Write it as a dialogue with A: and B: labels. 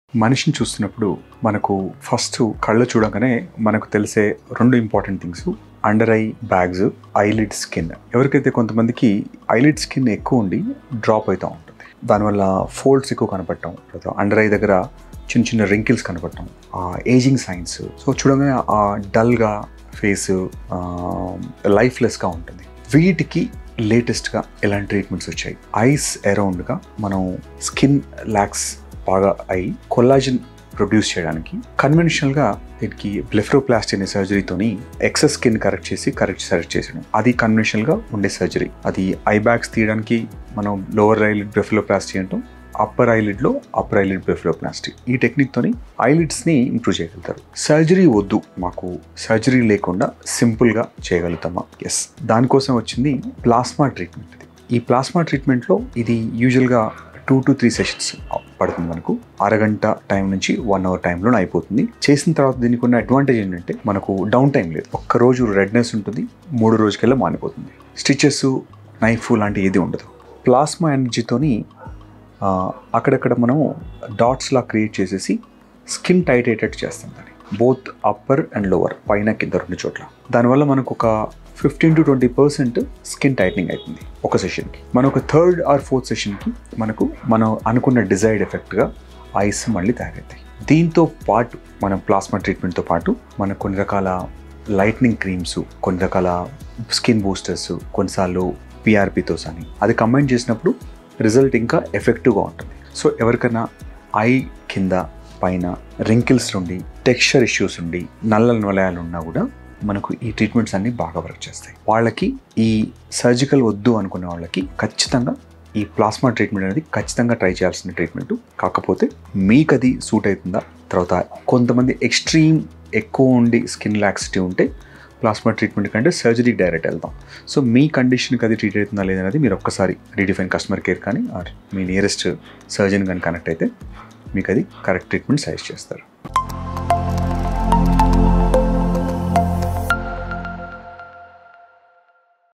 A: మనిషిని చూస్తున్నప్పుడు మనకు ఫస్ట్ కళ్ళు చూడగానే మనకు తెలిసే రెండు important things under eye bags eyelid skin ఎవరికైతే కొంతమందికి ఐలిడ్ స్కిన్ ఎక్కువ ఉండి డ్రాప్ అవుతూ ఉంటుంది దానివల్ల ఫోల్డ్స్ ఎక్కువ కనపడటం లేదా అండర్ ఐ దగ్గర చిన్న చిన్న రింకిల్స్ కనపడటం ఆ ఏజింగ్ సైన్స్ సో చూడగానే ఆ డల్గా ఫేస్ లైఫ్లెస్గా ఉంటుంది వీటికి లేటెస్ట్గా ఎలాంటి ట్రీట్మెంట్స్ వచ్చాయి ఐస్ అరౌండ్గా మనం స్కిన్ ల్యాక్స్ బాగా అయి కొల్లాజన్ ప్రొడ్యూస్ చేయడానికి కన్వెన్షనల్గా దీనికి బ్లెఫ్రోప్లాస్టీ అనే సర్జరీతోని ఎక్సెస్ స్కిన్ కరెక్ట్ చేసి కరెక్ట్ సర్జరీ చేసడం అది కన్వెన్షనల్గా ఉండే సర్జరీ అది ఐ బ్యాగ్స్ తీయడానికి మనం లోవర్ ఐలిడ్ బ్లెఫ్రోప్లాస్టీ అంటాం అప్పర్ ఐలిడ్లో అప్పర్ ఐలిడ్ బ్లెఫ్రోప్లాస్టీ ఈ టెక్నిక్తోని ఐలిడ్స్ని ఇంప్రూవ్ చేయగలుగుతారు సర్జరీ వద్దు మాకు సర్జరీ లేకుండా సింపుల్గా చేయగలుగుతామా ఎస్ దానికోసం వచ్చింది ప్లాస్మా ట్రీట్మెంట్ ఇది ఈ ప్లాస్మా ట్రీట్మెంట్లో ఇది యూజువల్గా టూ టు త్రీ సెషన్స్ పడుతుంది మనకు అరగంట టైం నుంచి వన్ అవర్ టైంలో అయిపోతుంది చేసిన తర్వాత దీనికి ఉన్న అడ్వాంటేజ్ ఏంటంటే మనకు డౌన్ టైం లేదు ఒక్క రోజు రెడ్నెస్ ఉంటుంది మూడు రోజుకెల్లా మానిపోతుంది స్టిచెస్ నైఫ్ లాంటి ఏది ఉండదు ప్లాస్మా ఎనర్జీతోని అక్కడక్కడ మనం డాట్స్లా క్రియేట్ చేసేసి స్కిన్ టైట్ అయ్యేటట్టు చేస్తాం దాన్ని బోత్ అప్పర్ అండ్ లోవర్ పైన కింద రెండు చోట్ల దానివల్ల మనకు ఒక fifteen to twenty percent skin tightening అవుతుంది ఒక సెషన్కి మన ఒక థర్డ్ ఆర్ ఫోర్త్ సెషన్కి మనకు మనం అనుకున్న డిజైర్డ్ ఎఫెక్ట్గా ఐస్ మళ్ళీ తయారవుతాయి దీంతో పాటు మనం ప్లాస్మా ట్రీట్మెంట్తో పాటు మనకు కొన్ని రకాల లైట్నింగ్ క్రీమ్స్ కొన్ని రకాల స్కిన్ బూస్టర్స్ కొన్నిసార్లు పిఆర్పితో అని అది కంబైన్ చేసినప్పుడు రిజల్ట్ ఇంకా ఎఫెక్టివ్గా ఉంటుంది సో ఎవరికైనా ఐ కింద పైన రింకిల్స్ నుండి టెక్స్చర్ ఇష్యూస్ ఉండి నల్ల నిలయాలు ఉన్నా కూడా మనకు ఈ ట్రీట్మెంట్స్ అన్నీ బాగా వర్క్ చేస్తాయి వాళ్ళకి ఈ సర్జికల్ వద్దు అనుకునే వాళ్ళకి ఖచ్చితంగా ఈ ప్లాస్మా ట్రీట్మెంట్ అనేది ఖచ్చితంగా ట్రై చేయాల్సిన ట్రీట్మెంట్ కాకపోతే మీకు అది సూట్ అవుతుందా తర్వాత కొంతమంది ఎక్స్ట్రీమ్ ఎక్కువ ఉండి స్కిన్ లాక్సిటీ ఉంటే ప్లాస్మా ట్రీట్మెంట్ కంటే సర్జరీకి డైరెక్ట్ వెళ్దాం సో మీ కండిషన్కి అది ట్రీట్ అవుతుందా లేదనేది మీరు ఒక్కసారి రీడిఫైన్ కస్టమర్ కేర్ కానీ ఆర్ మీ నియరెస్ట్ సర్జన్ కానీ కనెక్ట్ అయితే మీకు అది కరెక్ట్ ట్రీట్మెంట్ సజెస్ట్ చేస్తారు